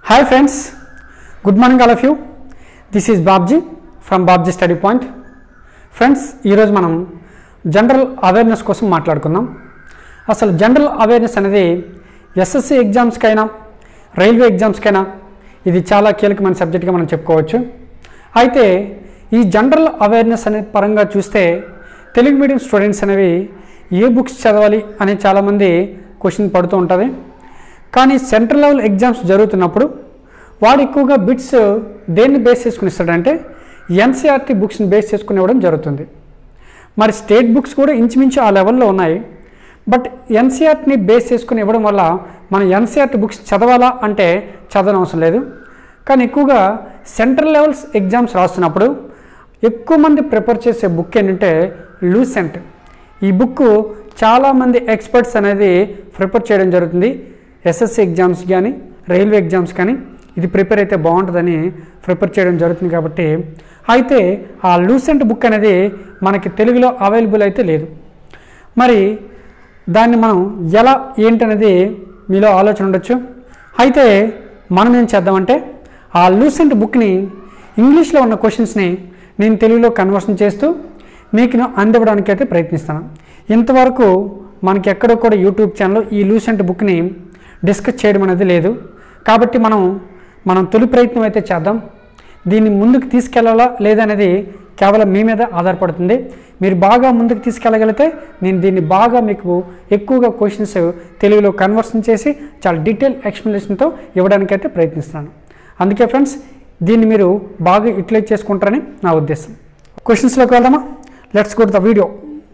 hi friends good morning all of you this is Babji from Babji study point friends ఈరోజు మనం general awareness కోసం మాట్లాడుకుందాం అసలు జనరల్ అవేర్నెస్ అనేది ఎస్ఎస్సి ఎగ్జామ్స్కైనా రైల్వే ఎగ్జామ్స్కైనా ఇది చాలా కీలకమైన సబ్జెక్ట్గా మనం చెప్పుకోవచ్చు అయితే ఈ జనరల్ అవేర్నెస్ అనే పరంగా చూస్తే తెలుగు మీడియం స్టూడెంట్స్ అనేవి ఏ బుక్స్ చదవాలి అని చాలామంది క్వశ్చన్ పడుతూ ఉంటుంది కానీ సెంట్రల్ లెవెల్ ఎగ్జామ్స్ జరుగుతున్నప్పుడు వాడు ఎక్కువగా బిట్స్ దేన్ని బేస్ చేసుకుని ఇస్తాడంటే ఎన్సీఆర్టీ బుక్స్ని బేస్ చేసుకుని ఇవ్వడం జరుగుతుంది మరి స్టేట్ బుక్స్ కూడా ఇంచుమించు ఆ లెవెల్లో ఉన్నాయి బట్ ఎన్సీఆర్టీని బేస్ చేసుకుని ఇవ్వడం వల్ల మనం ఎన్సీఆర్టీ బుక్స్ చదవాలా అంటే చదవడం అవసరం లేదు కానీ ఎక్కువగా సెంట్రల్ లెవెల్స్ ఎగ్జామ్స్ రాస్తున్నప్పుడు ఎక్కువ మంది ప్రిపేర్ చేసే బుక్ ఏంటంటే లూసెంట్ ఈ బుక్ చాలామంది ఎక్స్పర్ట్స్ అనేది ప్రిపేర్ చేయడం జరుగుతుంది ఎస్ఎస్సి ఎగ్జామ్స్ కానీ రైల్వే ఎగ్జామ్స్ కానీ ఇది ప్రిపేర్ అయితే బాగుంటుందని ప్రిపేర్ చేయడం జరుగుతుంది కాబట్టి అయితే ఆ లూసెంట్ బుక్ అనేది మనకి తెలుగులో అవైలబుల్ అయితే లేదు మరి దాన్ని మనం ఎలా ఏంటనేది మీలో ఆలోచన ఉండొచ్చు అయితే మనం ఏం చేద్దామంటే ఆ లూసెంట్ బుక్ని ఇంగ్లీష్లో ఉన్న క్వశ్చన్స్ని నేను తెలుగులో కన్వర్షన్ చేస్తూ మీకు అందివ్వడానికి అయితే ప్రయత్నిస్తాను ఇంతవరకు మనకి ఎక్కడో కూడా యూట్యూబ్ ఛానల్లో ఈ లూసెంట్ బుక్ని డిస్కస్ చేయడం అనేది లేదు కాబట్టి మనం మనం తొలి ప్రయత్నం అయితే చేద్దాం దీన్ని ముందుకు తీసుకెళ్లాలా లేదనేది కేవలం మీ మీద ఆధారపడుతుంది మీరు బాగా ముందుకు తీసుకెళ్ళగలిగితే నేను దీన్ని బాగా మీకు ఎక్కువగా క్వశ్చన్స్ తెలుగులో కన్వర్షన్ చేసి చాలా డీటెయిల్ ఎక్స్ప్లెనేషన్తో ఇవ్వడానికైతే ప్రయత్నిస్తాను అందుకే ఫ్రెండ్స్ దీన్ని మీరు బాగా యూటిలైజ్ చేసుకుంటారని నా ఉద్దేశం క్వశ్చన్స్లోకి వెళ్దామా let's go the video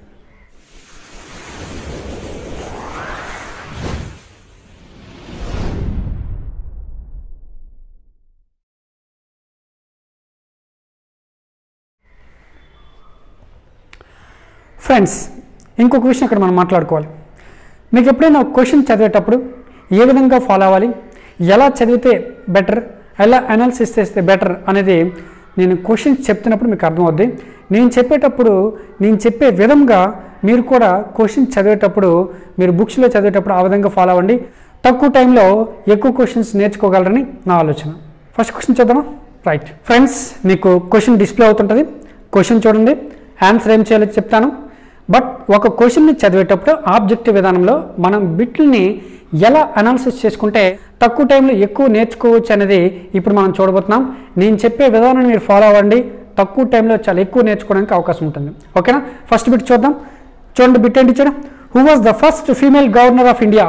friends ఇంకొక విషయం ఇక్కడ మనం మాట్లాడుకోవాలి మీకు ఎప్పుడైనా ఒక క్వశ్చన్ చదివేటప్పుడు ఏ విధంగా ఫాలో అవ్వాలి ఎలా చదివితే బెటర్ ఎలా అనాలిసిస్ చేస్తే బెటర్ అనేది నేను క్వశ్చన్స్ చెప్తున్నప్పుడు మీకు అర్థమవుద్ది నేను చెప్పేటప్పుడు నేను చెప్పే విధంగా మీరు కూడా క్వశ్చన్ చదివేటప్పుడు మీరు బుక్స్లో చదివేటప్పుడు ఆ విధంగా ఫాలో అవ్వండి తక్కువ టైంలో ఎక్కువ క్వశ్చన్స్ నేర్చుకోగలరని నా ఆలోచన ఫస్ట్ క్వశ్చన్ చూద్దామా రైట్ ఫ్రెండ్స్ మీకు క్వశ్చన్ డిస్ప్లే అవుతుంటుంది క్వశ్చన్ చూడండి ఆన్సర్ ఏం చేయాలో చెప్తాను బట్ ఒక క్వశ్చన్ని చదివేటప్పుడు ఆబ్జెక్టివ్ విధానంలో మనం బిట్లని ఎలా అనాలిసిస్ చేసుకుంటే తక్కువ టైంలో ఎక్కువ నేర్చుకోవచ్చు అనేది ఇప్పుడు మనం చూడబోతున్నాం నేను చెప్పే విధానాన్ని మీరు ఫాలో అవ్వండి తక్కువ టైంలో చాలా ఎక్కువ నేర్చుకోవడానికి అవకాశం ఉంటుంది ఓకేనా ఫస్ట్ బిట్ చూద్దాం చూడండి బిట్ ఏంటి చూడండి who was the first female governor of India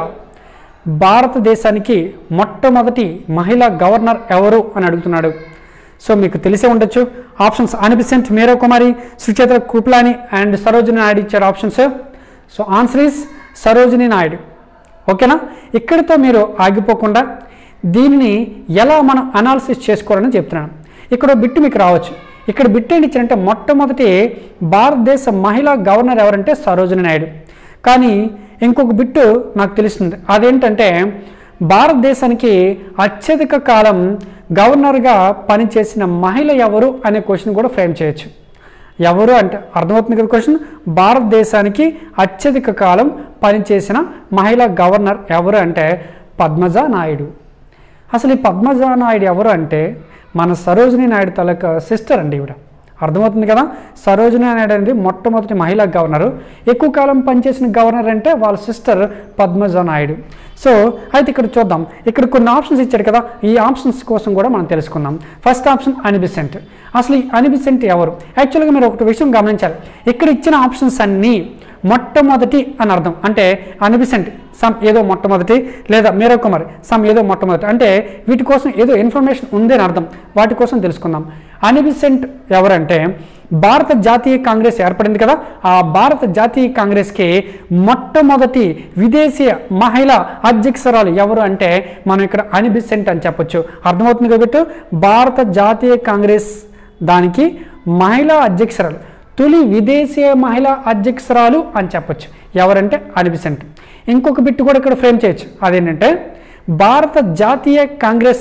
భారతదేశానికి మొట్టమొదటి మహిళా గవర్నర్ ఎవరు అని అడుగుతున్నాడు సో మీకు తెలిసే ఉండొచ్చు ఆప్షన్స్ అనిబిసెంట్ మేరో కుమారి సుచేత కుప్లాని అండ్ సరోజిని నాయుడు ఇచ్చారు options so answer is Sarojini Naidu ఓకేనా ఇక్కడితో మీరు ఆగిపోకుండా దీన్ని ఎలా మనం అనాలిసిస్ చేసుకోవాలని చెప్తున్నాను ఇక్కడ బిట్ మీకు రావచ్చు ఇక్కడ బిట్ ఏంటి ఇచ్చారంటే మొట్టమొదటి భారతదేశ మహిళా గవర్నర్ ఎవరంటే సరోజిని నాయుడు కానీ ఇంకొక బిట్టు నాకు తెలుస్తుంది అదేంటంటే భారతదేశానికి అత్యధిక కాలం గవర్నర్గా పనిచేసిన మహిళ ఎవరు అనే క్వశ్చన్ కూడా ఫ్రేమ్ చేయొచ్చు ఎవరు అంటే అర్థమవుతుంది కదా క్వశ్చన్ భారతదేశానికి అత్యధిక కాలం పనిచేసిన మహిళా గవర్నర్ ఎవరు అంటే పద్మజ నాయుడు అసలు ఈ పద్మజ నాయుడు ఎవరు అంటే మన సరోజిని నాయుడు తలక సిస్టర్ అండి ఈవిడ అర్థమవుతుంది కదా సరోజిని నాయుడు అనేది మొట్టమొదటి మహిళా గవర్నరు ఎక్కువ కాలం పనిచేసిన గవర్నర్ అంటే వాళ్ళ సిస్టర్ పద్మజ నాయుడు సో అయితే ఇక్కడ చూద్దాం ఇక్కడ కొన్ని ఆప్షన్స్ ఇచ్చాడు కదా ఈ ఆప్షన్స్ కోసం కూడా మనం తెలుసుకుందాం ఫస్ట్ ఆప్షన్ అనిబిసెంట్ అసలు ఈ అనిబిసెంట్ ఎవరు యాక్చువల్గా మీరు ఒకటి విషయం గమనించాలి ఇక్కడ ఇచ్చిన ఆప్షన్స్ అన్నీ మొట్టమొదటి అని అర్థం అంటే అనిబిసెంట్ సమ్ ఏదో మొట్టమొదటి లేదా మీరో కుమార్ సమ్ ఏదో మొట్టమొదటి అంటే వీటి కోసం ఏదో ఇన్ఫర్మేషన్ ఉంది అని అర్థం వాటి కోసం తెలుసుకుందాం అనిబిసెంట్ ఎవరంటే భారత జాతీయ కాంగ్రెస్ ఏర్పడింది కదా ఆ భారత జాతీయ కాంగ్రెస్కి మొట్టమొదటి విదేశీ మహిళా అధ్యక్షురాలు ఎవరు అంటే మనం ఇక్కడ అనిబిసెంట్ అని చెప్పొచ్చు అర్థమవుతుంది కాబట్టి భారత జాతీయ కాంగ్రెస్ దానికి మహిళా అధ్యక్షురాలు తొలి విదేశీయ మహిళా అధ్యక్షురాలు అని చెప్పొచ్చు ఎవరంటే అనిబిసెంట్ ఇంకొక బిట్టు కూడా ఇక్కడ ఫ్రేమ్ చేయొచ్చు అదేంటంటే భారత జాతీయ కాంగ్రెస్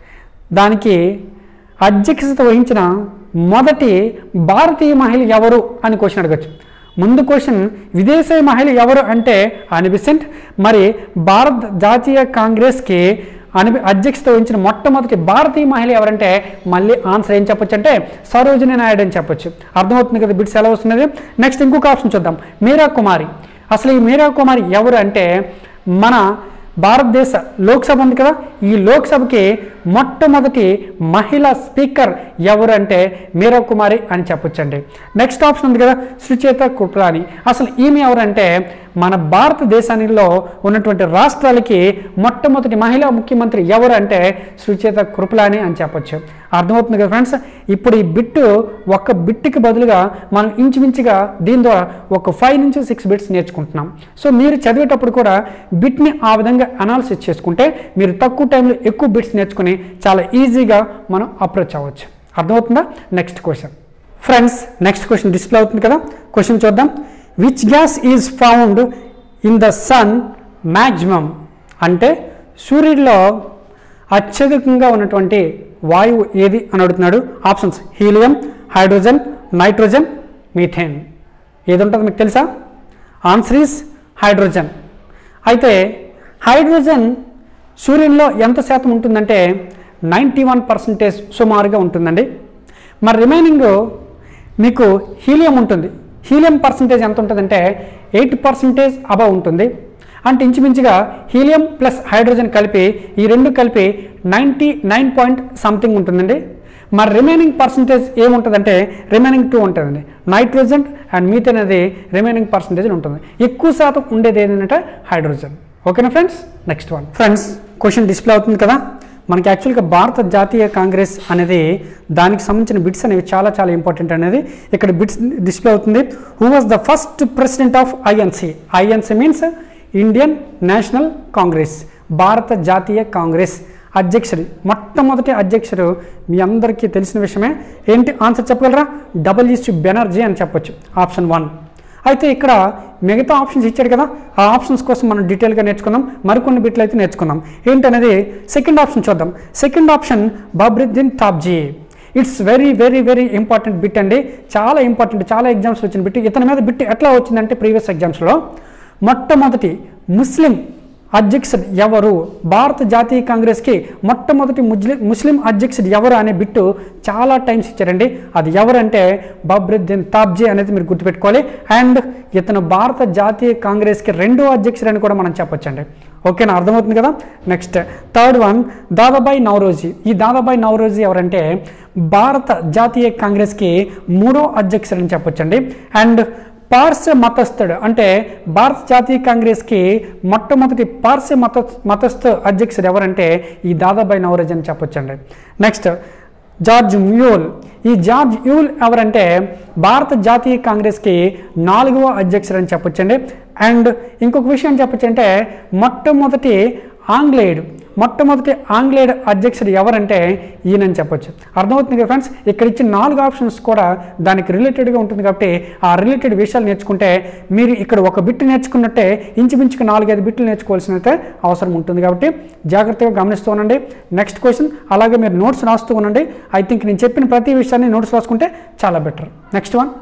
దానికి అధ్యక్షత వహించిన మొదటి భారతీయ మహిళ ఎవరు అని క్వశ్చన్ అడగచ్చు ముందు క్వశ్చన్ విదేశీ మహిళ ఎవరు అంటే అనిబిసెంట్ మరి భారత జాతీయ కాంగ్రెస్కి అని అధ్యక్షత వహించిన మొట్టమొదటి భారతీయ మహిళ ఎవరంటే మళ్ళీ ఆన్సర్ ఏం చెప్పొచ్చు అంటే సరోజిని నాయుడు అని చెప్పొచ్చు అర్థమవుతుంది కదా బిట్స్ ఎలా వస్తున్నది నెక్స్ట్ ఇంకొక ఆప్షన్ చూద్దాం మీరా కుమారి అసలు ఈ మీరా కుమారి ఎవరు అంటే మన భారతదేశ లోక్సభ ఉంది కదా ఈ లోక్సభకి మొట్టమొదటి మహిళా స్పీకర్ ఎవరు అంటే మీరా కుమారి అని చెప్పొచ్చండి నెక్స్ట్ ఆప్షన్ ఉంది కదా సుచేత కుప్రాని అసలు ఈమె ఎవరంటే మన భారతదేశంలో ఉన్నటువంటి రాష్ట్రాలకి మొట్టమొదటి మహిళా ముఖ్యమంత్రి ఎవరు అంటే సుచేత కృపలాని అని చెప్పొచ్చు అర్థమవుతుంది కదా ఫ్రెండ్స్ ఇప్పుడు ఈ బిట్టు ఒక్క బిట్టుకి బదులుగా మనం ఇంచుమించుగా దీని ద్వారా ఒక ఫైవ్ నుంచి సిక్స్ బిట్స్ నేర్చుకుంటున్నాం సో మీరు చదివేటప్పుడు కూడా బిట్ని ఆ విధంగా అనాలిసిస్ చేసుకుంటే మీరు తక్కువ టైంలో ఎక్కువ బిట్స్ నేర్చుకుని చాలా ఈజీగా మనం అప్రోచ్ అవ్వచ్చు అర్థమవుతుందా next question friends next question display అవుతుంది కదా క్వశ్చన్ చూద్దాం which gas is found in the sun maximum అంటే సూర్యుడిలో అత్యధికంగా ఉన్నటువంటి వాయువు ఏది అని అడుగుతున్నాడు options helium hydrogen nitrogen methane ఏది ఉంటుందో మీకు తెలుసా ఆన్సర్ ఈస్ హైడ్రోజన్ అయితే హైడ్రోజన్ సూర్యునిలో ఎంత శాతం ఉంటుందంటే నైంటీ వన్ పర్సెంటేజ్ సుమారుగా ఉంటుందండి మరి రిమైనింగ్ మీకు హీలియం ఉంటుంది హీలియం పర్సంటేజ్ ఎంత ఉంటుందంటే ఎయిట్ పర్సెంటేజ్ అబవ్ ఉంటుంది అంటే ఇంచుమించుగా హీలియం ప్లస్ హైడ్రోజన్ కలిపి ఈ రెండు కలిపి నైంటీ నైన్ పాయింట్ సంథింగ్ ఉంటుందండి మరి రిమైనింగ్ పర్సంటేజ్ ఏముంటుందంటే రిమైనింగ్ టూ ఉంటుందండి నైట్రోజన్ అండ్ మీథేన్ అనేది రిమైనింగ్ పర్సంటేజ్ ఉంటుంది ఎక్కువ శాతం ఉండేది ఏంటంటే హైడ్రోజన్ ఓకేనా friends next one friends question display అవుతుంది కదా మనకి యాక్చువల్గా భారత జాతీయ కాంగ్రెస్ అనేది దానికి సంబంధించిన బిట్స్ అనేవి చాలా చాలా ఇంపార్టెంట్ అనేది ఇక్కడ బిట్స్ డిస్ప్లే అవుతుంది who was the first president of INC INC means Indian National Congress భారత జాతీయ కాంగ్రెస్ అధ్యక్షుడు మొట్టమొదటి అధ్యక్షుడు మీ అందరికీ తెలిసిన విషయమే ఏంటి ఆన్సర్ చెప్పగలరా డబ్ల్యూసి బెనర్జీ అని చెప్పొచ్చు ఆప్షన్ వన్ అయితే ఇక్కడ మిగతా ఆప్షన్స్ ఇచ్చాడు కదా ఆ ఆప్షన్స్ కోసం మనం డీటెయిల్గా నేర్చుకుందాం మరికొన్ని బిట్లు అయితే నేర్చుకుందాం ఏంటనేది సెకండ్ ఆప్షన్ చూద్దాం second option Badruddin Tyabji it's very very very important bit అండి చాలా ఇంపార్టెంట్ చాలా ఎగ్జామ్స్ వచ్చిన బిట్ ఇతని మీద బిట్ ఎట్లా వచ్చిందంటే ప్రీవియస్ ఎగ్జామ్స్లో మొట్టమొదటి ముస్లిం అధ్యక్షుడు ఎవరు భారత జాతీయ కాంగ్రెస్కి మొట్టమొదటి ముస్లిం ముస్లిం అధ్యక్షుడు ఎవరు అనే బిట్టు చాలా టైమ్స్ ఇచ్చారండి అది ఎవరంటే బాబ్రుద్దీన్ తాబ్జీ అనేది మీరు గుర్తుపెట్టుకోవాలి అండ్ ఇతను భారత జాతీయ కాంగ్రెస్కి రెండో అధ్యక్షుడు అని కూడా మనం చెప్పొచ్చండి ఓకేనా అర్థమవుతుంది కదా next third one Dadabhai Naoroji ఈ దాదాబాయి నవరోజీ ఎవరంటే భారత జాతీయ కాంగ్రెస్కి మూడో అధ్యక్షుడు అని చెప్పొచ్చండి అండ్ పార్శ్వ మతస్థుడు అంటే భారత జాతీయ కాంగ్రెస్కి మొట్టమొదటి పార్శ్వ మత మతస్థ అధ్యక్షుడు ఎవరంటే ఈ దాదాబాయి నవరోజ్ అని చెప్పొచ్చండి నెక్స్ట్ జార్జ్ మ్యూల్ ఈ జార్జ్ యూల్ ఎవరంటే భారత జాతీయ కాంగ్రెస్కి నాలుగవ అధ్యక్షుడు అని చెప్పొచ్చండి అండ్ ఇంకొక విషయం చెప్పొచ్చంటే మొట్టమొదటి ఆంగ్లేయుడు మొట్టమొదటి ఆంగ్లేయుడు అధ్యక్షుడు ఎవరంటే ఈయనని చెప్పొచ్చు అర్థమవుతుంది కదా ఫ్రెండ్స్ ఇక్కడ ఇచ్చిన నాలుగు ఆప్షన్స్ కూడా దానికి రిలేటెడ్గా ఉంటుంది కాబట్టి ఆ రిలేటెడ్ విషయాలు నేర్చుకుంటే మీరు ఇక్కడ ఒక బిట్ నేర్చుకున్నట్టే ఇంచుమించుకు నాలుగైదు బిట్లు నేర్చుకోవాల్సినైతే అవసరం ఉంటుంది కాబట్టి జాగ్రత్తగా గమనిస్తూ ఉండండి నెక్స్ట్ క్వశ్చన్ అలాగే మీరు నోట్స్ రాస్తూ ఉండండి ఐ థింక్ నేను చెప్పిన ప్రతి విషయాన్ని నోట్స్ రాసుకుంటే చాలా better next one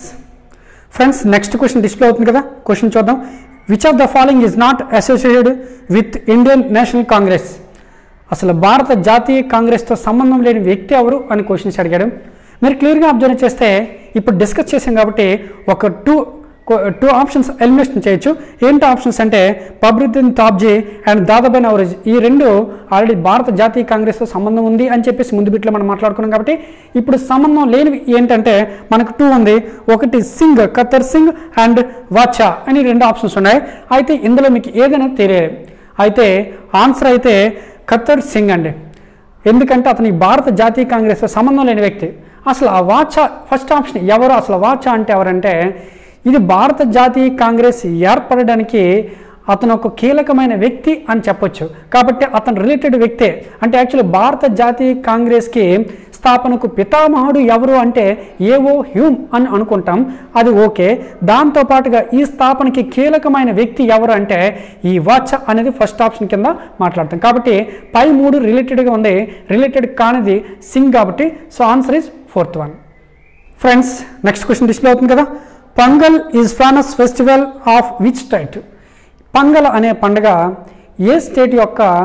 friends next question display అవుతుంది కదా క్వశ్చన్ చూద్దాం which of the following is not associated with Indian National Congress అసలు భారత జాతీయ కాంగ్రెస్తో సంబంధం లేని వ్యక్తి ఎవరు అని క్వశ్చన్స్ అడిగాడు మీరు క్లియర్గా అబ్జర్వ్ చేస్తే ఇప్పుడు డిస్కస్ చేసాం కాబట్టి ఒక టూ టూ ఆప్షన్స్ ఎలిమినేషన్ చేయొచ్చు ఏంటి ఆప్షన్స్ అంటే పబ్రుద్దీన్ తాబ్జీ అండ్ దాదాబాయి నవరేజ్ ఈ రెండు ఆల్రెడీ భారత జాతీయ కాంగ్రెస్తో సంబంధం ఉంది అని చెప్పేసి ముందు బిట్లో మనం మాట్లాడుకున్నాం కాబట్టి ఇప్పుడు సంబంధం లేనివి ఏంటంటే మనకు టూ ఉంది ఒకటి సింగ్ ఖత్తర్ సింగ్ అండ్ వాచా అని రెండు ఆప్షన్స్ ఉన్నాయి అయితే ఇందులో మీకు ఏదైనా తెలియదు అయితే ఆన్సర్ అయితే ఖత్తర్ సింగ్ అండి ఎందుకంటే అతని భారత జాతీయ కాంగ్రెస్తో సంబంధం లేని వ్యక్తి అసలు ఆ వాచా ఫస్ట్ ఆప్షన్ ఎవరు అసలు వాచా అంటే ఎవరంటే ఇది భారత జాతీయ కాంగ్రెస్ ఏర్పడడానికి అతను ఒక కీలకమైన వ్యక్తి అని చెప్పొచ్చు కాబట్టి అతను రిలేటెడ్ వ్యక్తే అంటే యాక్చువల్లీ భారత జాతీయ కాంగ్రెస్కి స్థాపనకు పితామహుడు ఎవరు అంటే ఏవో హ్యూమ్ అని అనుకుంటాం అది ఓకే దాంతో పాటుగా ఈ స్థాపనకి కీలకమైన వ్యక్తి ఎవరు అంటే ఈ వాచ్ అనేది ఫస్ట్ ఆప్షన్ కింద మాట్లాడతాం కాబట్టి పై మూడు రిలేటెడ్గా ఉంది రిలేటెడ్ కానిది సింగ్ కాబట్టి so answer is fourth one friends next question display అవుతుంది కదా fungal is famous festival of which state fungal అనే పండుగ ఏ స్టేట్ యొక్క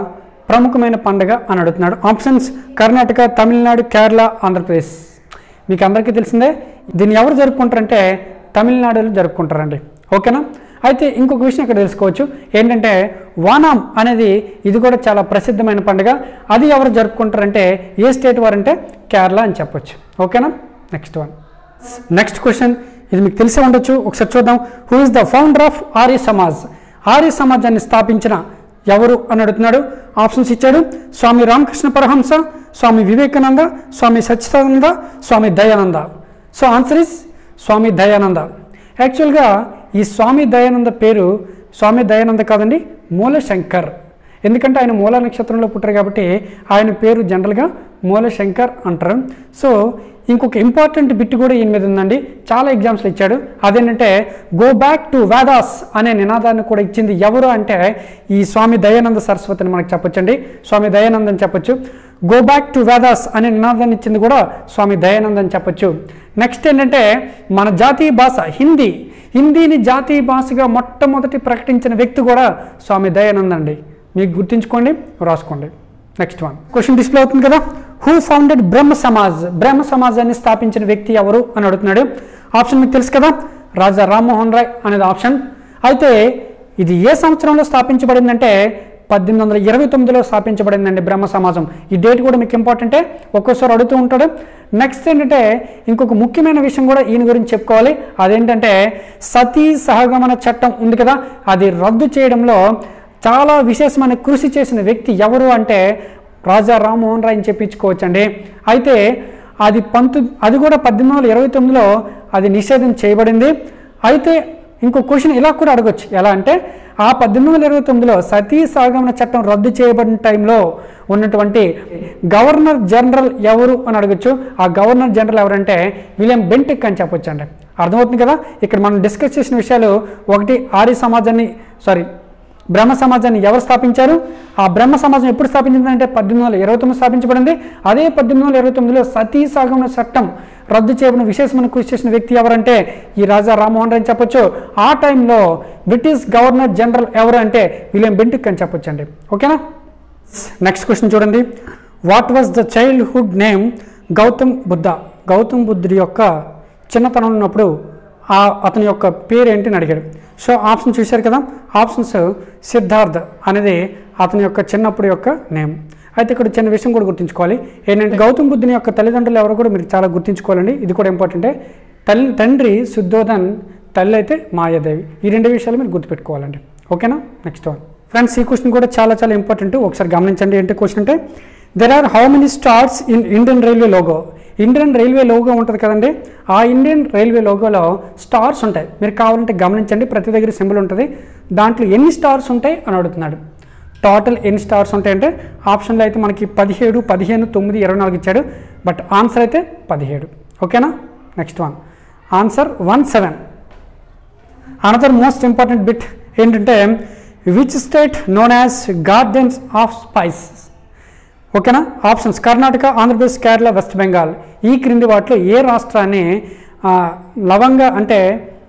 ప్రముఖమైన పండుగ అని అడుగుతున్నాడు ఆప్షన్స్ కర్ణాటక తమిళనాడు కేరళ ఆంధ్రప్రదేశ్ మీకు అందరికీ తెలిసిందే దీన్ని ఎవరు జరుపుకుంటారంటే తమిళనాడులో జరుపుకుంటారండి ఓకేనా అయితే ఇంకొక విషయం ఇక్కడ తెలుసుకోవచ్చు ఏంటంటే వానాం అనేది ఇది కూడా చాలా ప్రసిద్ధమైన పండుగ అది ఎవరు జరుపుకుంటారంటే ఏ స్టేట్ వారంటే కేరళ అని చెప్పొచ్చు ఓకేనా నెక్స్ట్ వన్ నెక్స్ట్ క్వశ్చన్ ఇది మీకు తెలిసే ఉండొచ్చు ఒకసారి చూద్దాం who is the founder of Arya Samaj Arya సమాజాన్ని స్థాపించిన ఎవరు అని అడుగుతున్నాడు ఆప్షన్స్ ఇచ్చాడు Swami Ramakrishna Paramahamsa Swami Vivekananda Swami Sachchidananda Swami Dayananda so answer is Swami Dayananda యాక్చువల్గా ఈ స్వామి దయానంద పేరు స్వామి దయానంద కాదండి మూలశంకర్ ఎందుకంటే ఆయన మూల నక్షత్రంలో పుట్టారు కాబట్టి ఆయన పేరు జనరల్గా మూలశంకర్ అంటారు సో ఇంకొక ఇంపార్టెంట్ బిట్ కూడా ఈయన మీద ఉందండి చాలా ఎగ్జామ్స్లో ఇచ్చాడు అదేంటంటే గో బ్యాక్ టు వేదాస్ అనే నినాదాన్ని కూడా ఇచ్చింది ఎవరు అంటే ఈ స్వామి దయానంద సరస్వతి అని మనకు చెప్పొచ్చండి స్వామి దయానంద్ అని చెప్పొచ్చు గో బ్యాక్ టు వేదాస్ అనే నినాదాన్ని ఇచ్చింది కూడా స్వామి దయానంద్ అని చెప్పొచ్చు నెక్స్ట్ ఏంటంటే మన జాతీయ భాష హిందీ హిందీని జాతీయ భాషగా మొట్టమొదటి ప్రకటించిన వ్యక్తి కూడా స్వామి దయానంద్ అండి మీకు గుర్తుంచుకోండి రాసుకోండి నెక్స్ట్ వన్ క్వశ్చన్ డిస్ప్లే అవుతుంది కదా హూ ఫౌండెడ్ బ్రహ్మ సమాజ్ బ్రహ్మ సమాజాన్ని స్థాపించిన వ్యక్తి ఎవరు అని అడుగుతున్నాడు ఆప్షన్ మీకు తెలుసు కదా రాజా రామ్మోహన్ రాయ్ అనేది ఆప్షన్ అయితే ఇది ఏ సంవత్సరంలో స్థాపించబడిందంటే పద్దెనిమిది వందల ఇరవై తొమ్మిదిలో స్థాపించబడిందండి బ్రహ్మ సమాజం ఈ డేట్ కూడా మీకు ఇంపార్టెంటే ఒక్కోసారి అడుగుతూ ఉంటాడు నెక్స్ట్ ఏంటంటే ఇంకొక ముఖ్యమైన విషయం కూడా ఈయన గురించి చెప్పుకోవాలి అదేంటంటే సతీ సహగమన చట్టం ఉంది కదా అది రద్దు చేయడంలో చాలా విశేషమైన కృషి చేసిన వ్యక్తి ఎవరు అంటే రాజా రామ్మోహన్ రాయ్ అని చెప్పించుకోవచ్చండి అయితే అది పంతొ అది కూడా పద్దెనిమిది వందల ఇరవై తొమ్మిదిలో అది నిషేధం చేయబడింది అయితే ఇంకో క్వశ్చన్ ఇలా కూడా అడగొచ్చు ఎలా అంటే ఆ పద్దెనిమిది వందల ఇరవై తొమ్మిదిలో సతీ సాగమన చట్టం రద్దు చేయబడిన టైంలో ఉన్నటువంటి గవర్నర్ జనరల్ ఎవరు అని అడగొచ్చు ఆ గవర్నర్ జనరల్ ఎవరంటే విలియం బెంటిక్ అని చెప్పొచ్చు అండి అర్థమవుతుంది కదా ఇక్కడ మనం డిస్కస్ చేసిన విషయాలు ఒకటి ఆర్య సమాజాన్ని సారీ బ్రహ్మ సమాజాన్ని ఎవరు స్థాపించారు ఆ బ్రహ్మ సమాజం ఎప్పుడు స్థాపించిందంటే పద్దెనిమిది వందల ఇరవై తొమ్మిది స్థాపించబడింది అదే పద్దెనిమిది వందల ఇరవై తొమ్మిదిలో సతీ సాగమన చట్టం రద్దు చేయబడిన విశేషమైన కృషి చేసిన వ్యక్తి ఎవరంటే ఈ రాజా రామ్మోహన్ రాయ్ అని చెప్పొచ్చు ఆ టైంలో బ్రిటిష్ గవర్నర్ జనరల్ ఎవరు అంటే విలియం బెంటిక్ అని చెప్పొచ్చు అండి ఓకేనా నెక్స్ట్ క్వశ్చన్ చూడండి what was the childhood name Gautam Buddha Gautam బుద్ధుడి యొక్క చిన్నతనం ఉన్నప్పుడు ఆ అతని యొక్క పేరు ఏంటి అని అడిగాడు సో ఆప్షన్ చూశారు కదా ఆప్షన్స్ సిద్ధార్థ్ అనేది అతని యొక్క చిన్నప్పుడు యొక్క నేమ్ అయితే ఇక్కడ చిన్న విషయం కూడా గుర్తుంచుకోవాలి ఏంటంటే గౌతమ్ బుద్ధుని యొక్క తల్లిదండ్రులు ఎవరు కూడా మీరు చాలా గుర్తుంచుకోవాలండి ఇది కూడా ఇంపార్టెంటే తల్లి తండ్రి శుద్ధోధన్ తల్లి అయితే మాయాదేవి ఈ రెండు విషయాలు మీరు గుర్తుపెట్టుకోవాలండి ఓకేనా నెక్స్ట్ వన్ ఫ్రెండ్స్ ఈ క్వశ్చన్ కూడా చాలా చాలా ఇంపార్టెంట్ ఒకసారి గమనించండి ఏంటి క్వశ్చన్ అంటే there are how many stars in Indian railway logo Indian railway logo ఉంటుంది కదండి ఆ ఇండియన్ రైల్వే లోగోలో స్టార్స్ ఉంటాయి మీరు కావాలంటే గమనించండి ప్రతి దగ్గర సింబల్ ఉంటుంది దాంట్లో ఎన్ని స్టార్స్ ఉంటాయి అని అడుగుతున్నాడు టోటల్ ఎన్ని స్టార్స్ ఉంటాయంటే ఆప్షన్లో అయితే మనకి పదిహేడు పదిహేను తొమ్మిది ఇరవై నాలుగు ఇచ్చాడు బట్ ఆన్సర్ అయితే పదిహేడు ఓకేనా next one answer one seven another most important bit ఏంటంటే which state known as gardens of spices ఓకేనా ఆప్షన్స్ కర్ణాటక ఆంధ్రప్రదేశ్ కేరళ వెస్ట్ బెంగాల్ ఈ క్రింది వాటిలో ఏ రాష్ట్రాన్ని ఆ, లవంగ అంటే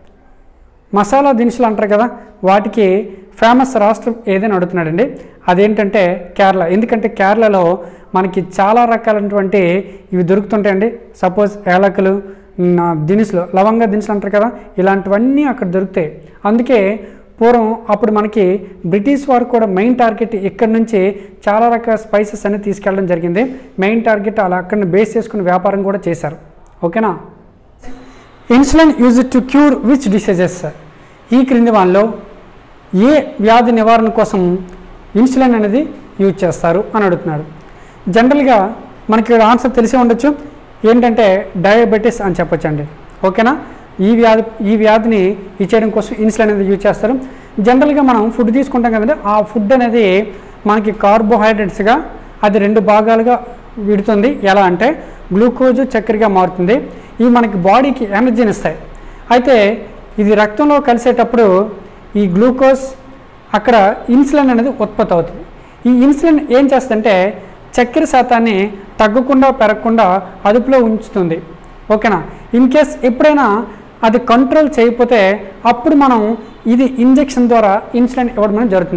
మసాలా దినుసులు అంటారు కదా వాటికి ఫేమస్ రాష్ట్రం ఏదైనా అడుగుతున్నాడండి అదేంటంటే కేరళ ఎందుకంటే కేరళలో మనకి చాలా రకాలైనటువంటి ఇవి దొరుకుతుంటాయండి సపోజ్ ఏలకులు మ్, దినుసులు లవంగ దినుసులు అంటారు కదా ఇలాంటివన్నీ అక్కడ దొరుకుతాయి అందుకే పూర్వం అప్పుడు మనకి బ్రిటిష్ వారు కూడా మెయిన్ టార్గెట్ ఇక్కడ నుంచి చాలా రకాల స్పైసెస్ అనేది తీసుకెళ్ళడం జరిగింది మెయిన్ టార్గెట్ అలా అక్కడ బేస్ చేసుకుని వ్యాపారం కూడా చేశారు ఓకేనా insulin use to cure which diseases ఈ క్రింది వాళ్ళలో ఏ వ్యాధి నివారణ కోసం ఇన్సులిన్ అనేది యూజ్ చేస్తారు అని అడుగుతున్నాడు జనరల్గా మనకి ఇక్కడ ఆన్సర్ తెలిసే ఉండొచ్చు ఏంటంటే డయాబెటీస్ అని చెప్పొచ్చండి ఓకేనా ఈ వ్యాధి ఈ వ్యాధిని ఇచ్చేయడం కోసం ఇన్సులిన్ అనేది యూజ్ చేస్తారు జనరల్గా మనం ఫుడ్ తీసుకుంటాం కదండి ఆ ఫుడ్ అనేది మనకి కార్బోహైడ్రేట్స్గా అది రెండు భాగాలుగా విడుతుంది ఎలా అంటే గ్లూకోజ్ చక్కెరగా మారుతుంది ఇవి మనకి బాడీకి ఎనర్జీని ఇస్తాయి అయితే ఇది రక్తంలో కలిసేటప్పుడు ఈ గ్లూకోజ్ అక్కడ ఇన్సులిన్ అనేది ఉత్పత్తి అవుతుంది ఈ ఇన్సులిన్ ఏం చేస్తుందంటే చక్కెర శాతాన్ని తగ్గకుండా పెరగకుండా అదుపులో ఉంచుతుంది ఓకేనా ఇన్ కేస్ ఎప్పుడైనా అది కంట్రోల్ చేయకపోతే అప్పుడు మనం ఇది ఇంజెక్షన్ ద్వారా ఇన్సులిన్ ఇవ్వడం అనేది జరుగుతుంది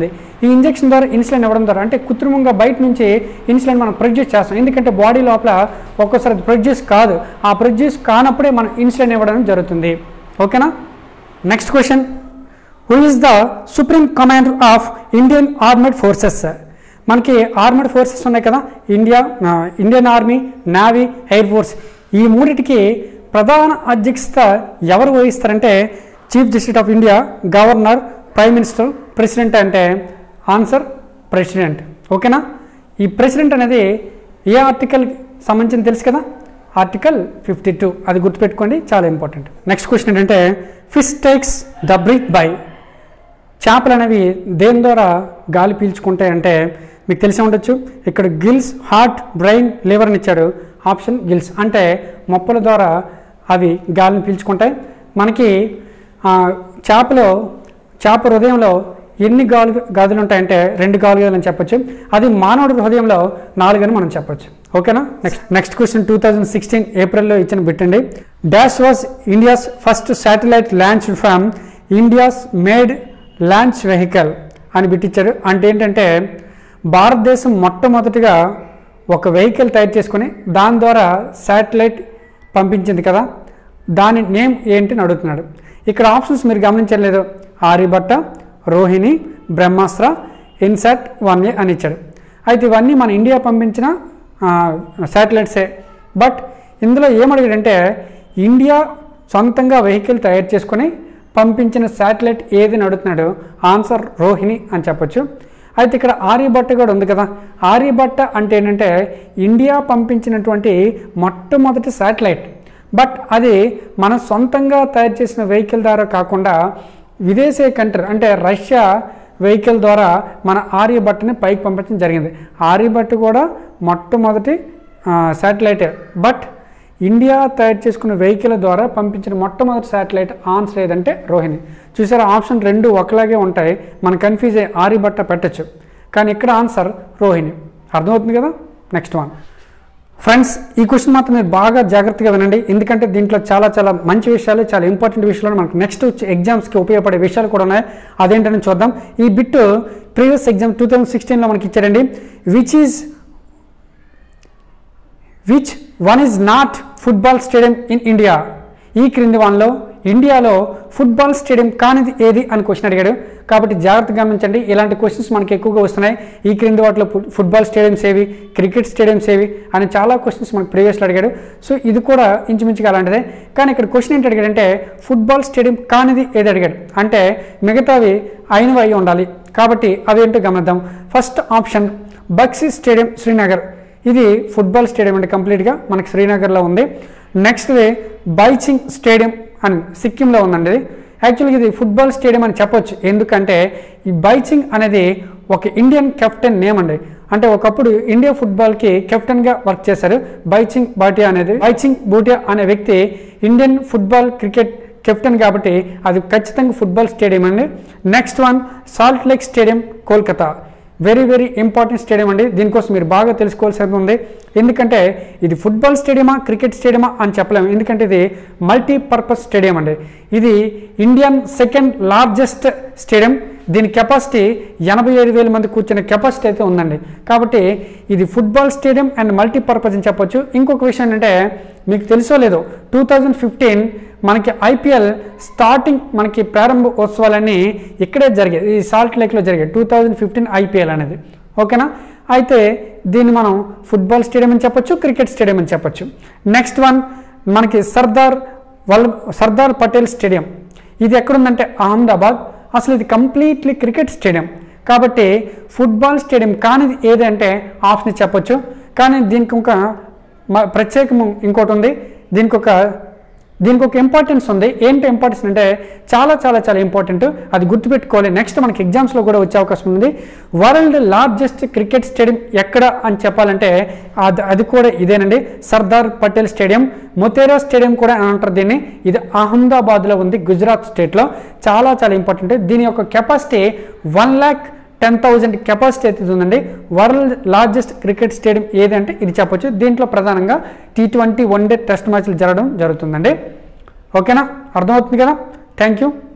ఈ ఇంజెక్షన్ ద్వారా ఇన్సులిన్ ఇవ్వడం ద్వారా అంటే కృత్రిమంగా బయట నుంచి ఇన్సులిన్ మనం ప్రొడ్యూస్ చేస్తాం ఎందుకంటే బాడీ లోపల ఒక్కోసారి అది ప్రొడ్యూస్ కాదు ఆ ప్రొడ్యూస్ కానప్పుడే మనం ఇన్సులిన్ ఇవ్వడం జరుగుతుంది ఓకేనా next question who is the supreme commander of Indian armed forces మనకి ఆర్మడ్ ఫోర్సెస్ ఉన్నాయి కదా ఇండియా ఆ, Indian army navy air force ఈ మూడిటికి ప్రధాన అధ్యక్షత ఎవరు వహిస్తారంటే chief justice of India governor prime minister president అంటే ఆన్సర్ ప్రెసిడెంట్ ఓకేనా ఈ ప్రెసిడెంట్ అనేది ఏ ఆర్టికల్ సంబంధించిన తెలుసు కదా ఆర్టికల్ ఫిఫ్టీ టూ అది గుర్తుపెట్టుకోండి చాలా ఇంపార్టెంట్ నెక్స్ట్ క్వశ్చన్ ఏంటంటే fish takes the breath by చేపలు అనేవి దేని ద్వారా గాలి పీల్చుకుంటాయి అంటే మీకు తెలిసి ఉండొచ్చు ఇక్కడ గిల్స్ హార్ట్ బ్రెయిన్ లివర్ని ఇచ్చాడు ఆప్షన్ గిల్స్ అంటే మొప్పల ద్వారా అవి గాలిని పీల్చుకుంటాయి మనకి ఆ, చేపలో చేప హృదయంలో ఎన్ని గాలు గాదులు ఉంటాయంటే రెండు గాలు గదులు అని చెప్పొచ్చు అది మానవుడి హృదయంలో నాలుగు అని మనం చెప్పొచ్చు ఓకేనా next next question two thousand sixteen ఏప్రిల్లో ఇచ్చిన బిట్టండి dash was India's first satellite launch from India's made launch vehicle అని బిట్టిచ్చారు అంటే ఏంటంటే భారతదేశం మొట్టమొదటిగా ఒక వెహికల్ తయారు చేసుకొని దాని ద్వారా శాటిలైట్ పంపించింది కదా దాని నేమ్ ఏంటి అని అడుగుతున్నాడు ఇక్కడ ఆప్షన్స్ మీరు గమనించలేదు Aryabhata Rohini Brahmastra INSAT one A అని ఇచ్చాడు అయితే ఇవన్నీ మన ఇండియా పంపించిన శాటిలైట్సే బట్ ఇందులో ఏమడిగాడంటే ఇండియా సొంతంగా వెహికల్ తయారు చేసుకొని పంపించిన శాటిలైట్ ఏది అని అడుగుతున్నాడు ఆన్సర్ రోహిణి అని చెప్పొచ్చు అయితే ఇక్కడ ఆర్యభట్ట కూడా ఉంది కదా ఆర్యభట్ట అంటే ఏంటంటే ఇండియా పంపించినటువంటి మొట్టమొదటి శాటిలైట్ బట్ అది మన సొంతంగా తయారు చేసిన వెహికల్ ద్వారా కాకుండా విదేశీ కంట్రీ అంటే రష్యా వెహికల్ ద్వారా మన ఆర్యభట్టని పైకి పంపించడం జరిగింది ఆర్యభట్ట కూడా మొట్టమొదటి శాటిలైటే బట్ ఇండియా తయారు చేసుకున్న వెహికల్ ద్వారా పంపించిన మొట్టమొదటి శాటిలైట్ ఆన్సర్ ఏదంటే రోహిణి చూసారా ఆప్షన్ రెండు ఒకలాగే ఉంటాయి మనం కన్ఫ్యూజ్ అయ్యి ఆర్యభట్ట పెట్టచ్చు కానీ ఇక్కడ ఆన్సర్ రోహిణి అర్థమవుతుంది కదా నెక్స్ట్ వన్ ఫ్రెండ్స్ ఈ క్వశ్చన్ మాత్రం మీరు బాగా జాగ్రత్తగా వినండి ఎందుకంటే దీంట్లో చాలా చాలా మంచి విషయాలు చాలా ఇంపార్టెంట్ విషయాలు మనకు నెక్స్ట్ వచ్చే ఎగ్జామ్స్కి ఉపయోగపడే విషయాలు కూడా ఉన్నాయి అదేంటని చూద్దాం ఈ bit previous exam two thousand సిక్స్టీన్లో మనకి ఇచ్చారండి which is which one is not football stadium in India ఈ క్రింది వన్లో ఇండియాలో ఫుట్బాల్ స్టేడియం కానిది ఏది అని క్వశ్చన్ అడిగాడు కాబట్టి జాగ్రత్తగా గమనించండి ఇలాంటి క్వశ్చన్స్ మనకి ఎక్కువగా వస్తున్నాయి ఈ క్రింది వాటిలో ఫుట్- ఫుట్బాల్ స్టేడియంస్ ఏవి క్రికెట్ స్టేడియంస్ ఏవి అని చాలా క్వశ్చన్స్ మనకు ప్రీవియస్లో అడిగాడు సో ఇది కూడా ఇంచుమించుగా అలాంటిదే కానీ ఇక్కడ క్వశ్చన్ ఏంటి అడిగాడంటే ఫుట్బాల్ స్టేడియం కానిది ఏది అడిగాడు అంటే మిగతావి అయినవి అయి ఉండాలి కాబట్టి అవి ఏంటో గమనిద్దాం first option Bakshi stadium Srinagar ఇది ఫుట్బాల్ స్టేడియం అండి కంప్లీట్గా మనకి శ్రీనగర్లో ఉంది నెక్స్ట్ది బైచింగ్ స్టేడియం అని సిక్కింలో ఉందండి ఇది యాక్చువల్గా ఇది ఫుట్బాల్ స్టేడియం అని చెప్పొచ్చు ఎందుకంటే ఈ బైచింగ్ అనేది ఒక ఇండియన్ కెప్టెన్ నేమ్ అండి అంటే ఒకప్పుడు ఇండియా ఫుట్బాల్కి కెప్టెన్గా వర్క్ చేశారు బైచింగ్ బాటియా అనేది బైచింగ్ బూటియా అనే వ్యక్తి ఇండియన్ ఫుట్బాల్ క్రికెట్ కెప్టెన్ కాబట్టి అది ఖచ్చితంగా ఫుట్బాల్ స్టేడియం అండి next one Salt Lake stadium Kolkata very very important stadium అండి దీనికోసం మీరు బాగా తెలుసుకోవాల్సి ఉంది ఎందుకంటే ఇది ఫుట్బాల్ స్టేడియమా క్రికెట్ స్టేడియమా అని చెప్పలేము ఎందుకంటే ఇది మల్టీపర్పస్ స్టేడియం అండి ఇది ఇండియన్ సెకండ్ లార్జెస్ట్ స్టేడియం దీని కెపాసిటీ ఎనభై ఏడు వేల మంది కూర్చునే కెపాసిటీ అయితే ఉందండి కాబట్టి ఇది ఫుట్బాల్ స్టేడియం అండ్ మల్టీపర్పస్ అని చెప్పొచ్చు ఇంకొక విషయం ఏంటంటే మీకు తెలుసో లేదో టూ థౌజండ్ ఫిఫ్టీన్ మనకి ఐపీఎల్ స్టార్టింగ్ మనకి ప్రారంభ ఉత్సవాలన్నీ ఇక్కడే జరిగాయి ఈ సాల్ట్ లేక్లో జరిగాయి టూ థౌజండ్ ఫిఫ్టీన్ ఐపీఎల్ అనేది ఓకేనా అయితే దీన్ని మనం ఫుట్బాల్ స్టేడియం అని చెప్పొచ్చు క్రికెట్ స్టేడియం అని చెప్పొచ్చు నెక్స్ట్ వన్ మనకి సర్దార్ వల్ సర్దార్ పటేల్ స్టేడియం ఇది ఎక్కడుందంటే అహ్మదాబాద్ అసలు ఇది కంప్లీట్లీ క్రికెట్ స్టేడియం కాబట్టి ఫుట్బాల్ స్టేడియం కానిది ఏదంటే ఆప్షన్ చెప్పొచ్చు కానీ దీనికి ఒక మ- ప్రత్యేకం ఇంకోటి ఉంది దీనికి ఒక దీనికి ఒక ఇంపార్టెన్స్ ఉంది ఏంటి ఇంపార్టెన్స్ అంటే చాలా చాలా చాలా ఇంపార్టెంట్ అది గుర్తుపెట్టుకోవాలి నెక్స్ట్ మనకి ఎగ్జామ్స్లో కూడా వచ్చే అవకాశం ఉంది వరల్డ్ లార్జెస్ట్ క్రికెట్ స్టేడియం ఎక్కడ అని చెప్పాలంటే అది అది కూడా ఇదేనండి సర్దార్ పటేల్ స్టేడియం మొతేరా స్టేడియం కూడా అని అంటారు దీన్ని ఇది అహ్మదాబాద్లో ఉంది గుజరాత్ స్టేట్లో చాలా చాలా ఇంపార్టెంట్ దీని యొక్క capacity one lakh ten thousand capacity అయితే ఉందండి వరల్డ్ లార్జెస్ట్ క్రికెట్ స్టేడియం ఏదంటే ఇది చెప్పొచ్చు దీంట్లో ప్రధానంగా T twenty one day test మ్యాచ్లు జరగడం జరుగుతుందండి ఓకేనా అర్థమవుతుంది కదా థ్యాంక్ యూ